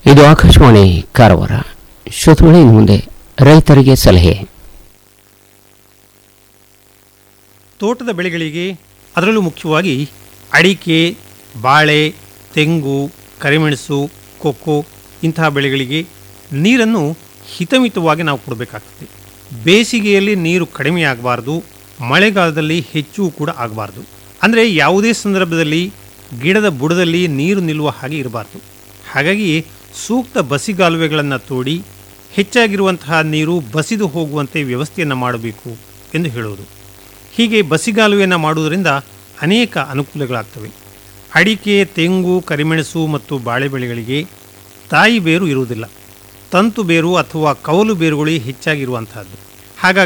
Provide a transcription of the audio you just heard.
ಇದು ಆಕಾಶವಾಣಿ ಕಾರವಾರ ಶ್ರೋತೃಗಳೇ ಇನ್ನು ಮುಂದೆ ರೈತರಿಗೆ ಸಲಹೆ ತೋಟದ ಬೆಳೆಗಳಿಗೆ ಅದರಲ್ಲೂ ಮುಖ್ಯವಾಗಿ ಅಡಿಕೆ ಬಾಳೆ ತೆಂಗು ಕರಿಮೆಣಸು ಕೊಕ್ಕೋ ಇಂತಹ ಬೆಳೆಗಳಿಗೆ ನೀರನ್ನು ಹಿತಮಿತವಾಗಿ ನಾವು ಕೊಡಬೇಕಾಗ್ತದೆ ಬೇಸಿಗೆಯಲ್ಲಿ ನೀರು ಕಡಿಮೆ ಆಗಬಾರ್ದು ಮಳೆಗಾಲದಲ್ಲಿ ಹೆಚ್ಚು ಕೂಡ ಆಗಬಾರ್ದು ಅಂದರೆ ಯಾವುದೇ ಸಂದರ್ಭದಲ್ಲಿ ಗಿಡದ ಬುಡದಲ್ಲಿ ನೀರು ನಿಲ್ಲುವ ಹಾಗೆ ಇರಬಾರ್ದು ಹಾಗಾಗಿ ಸೂಕ್ತ ಬಸಿಗಾಲುವೆಗಳನ್ನು ತೋಡಿ ಹೆಚ್ಚಾಗಿರುವಂತಹ ನೀರು ಬಸಿದು ಹೋಗುವಂತೆ ವ್ಯವಸ್ಥೆಯನ್ನು ಮಾಡಬೇಕು ಎಂದು ಹೇಳುವುದು ಹೀಗೆ ಬಸಿಗಾಲುವೆಯನ್ನು ಮಾಡುವುದರಿಂದ ಅನೇಕ ಅನುಕೂಲಗಳಾಗ್ತವೆ ಅಡಿಕೆ ತೆಂಗು ಕರಿಮೆಣಸು ಮತ್ತು ಬಾಳೆ ಬೆಳೆಗಳಿಗೆ ತಾಯಿ ಬೇರು ಇರುವುದಿಲ್ಲ ತಂತು ಬೇರು ಅಥವಾ ಕವಲು ಬೇರುಗಳೇ ಹೆಚ್ಚಾಗಿರುವಂತಹದ್ದು